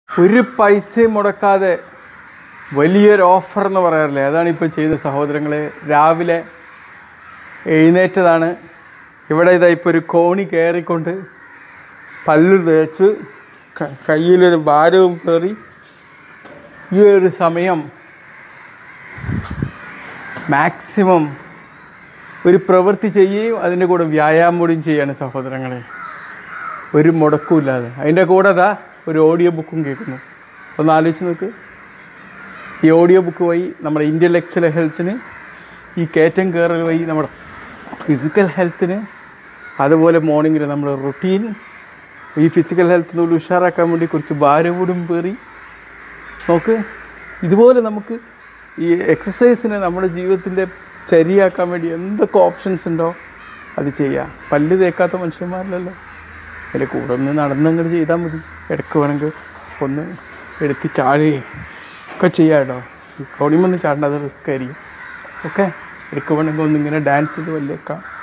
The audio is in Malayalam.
ഒരു പൈസയും മുടക്കാതെ വലിയൊരു ഓഫർ എന്ന് പറയാറില്ലേ അതാണ് ഇപ്പോൾ ചെയ്ത സഹോദരങ്ങളെ രാവിലെ എഴുന്നേറ്റതാണ് ഇവിടെ ഇതാ ഇപ്പോൾ ഒരു കോണി കയറിക്കൊണ്ട് പല്ലു തേച്ച് ക- കയ്യിലൊരു ഭാരവും കയറി ഈ ഒരു സമയം മാക്സിമം ഒരു പ്രവൃത്തി ചെയ്യുകയും അതിൻ്റെ കൂടെ വ്യായാമം കൂടിയും ചെയ്യാണ് സഹോദരങ്ങളെ ഒരു മുടക്കുമില്ലാതെ അതിൻ്റെ കൂടെ അതാ ഒരു ഓഡിയോ ബുക്കും കേൾക്കുന്നു ഒന്ന് ആലോചിച്ച് നോക്ക് ഈ ഓഡിയോ ബുക്ക് വഴി നമ്മുടെ ഇൻ്റലക്ച്വൽ ഹെൽത്തിന് ഈ കയറ്റം കയറൽ വഴി നമ്മുടെ ഫിസിക്കൽ ഹെൽത്തിന് അതുപോലെ മോർണിംഗിൽ നമ്മൾ റുട്ടീൻ ഈ ഫിസിക്കൽ ഹെൽത്ത് നൂല് ഉഷാറാക്കാൻ വേണ്ടി കുറച്ച് ഭാരകൂടും പേറി നോക്ക് ഇതുപോലെ നമുക്ക് ഈ എക്സസൈസിനെ നമ്മുടെ ജീവിതത്തിൻ്റെ ചരിയാക്കാൻ വേണ്ടി എന്തൊക്കെ ഓപ്ഷൻസ് ഉണ്ടോ അത് ചെയ്യാം പല്ല് തേക്കാത്ത മനുഷ്യന്മാരിലല്ലോ അതിൽ കൂടെ ഒന്ന് നടന്നങ്ങോട്ട് ചെയ്താൽ മതി ഇടയ്ക്ക് വേണമെങ്കിൽ ഒന്ന് എടുത്ത് ചാടുകയും ഒക്കെ ചെയ്യാം കേട്ടോ ഈ കോണിമൊന്ന് ചാടേണ്ട അത് റിസ്ക് ആയിരിക്കും ഓക്കെ ഇടയ്ക്ക് വേണമെങ്കിൽ ഒന്നിങ്ങനെ ഡാൻസ് ചെയ്ത് വല്ലേക്കാം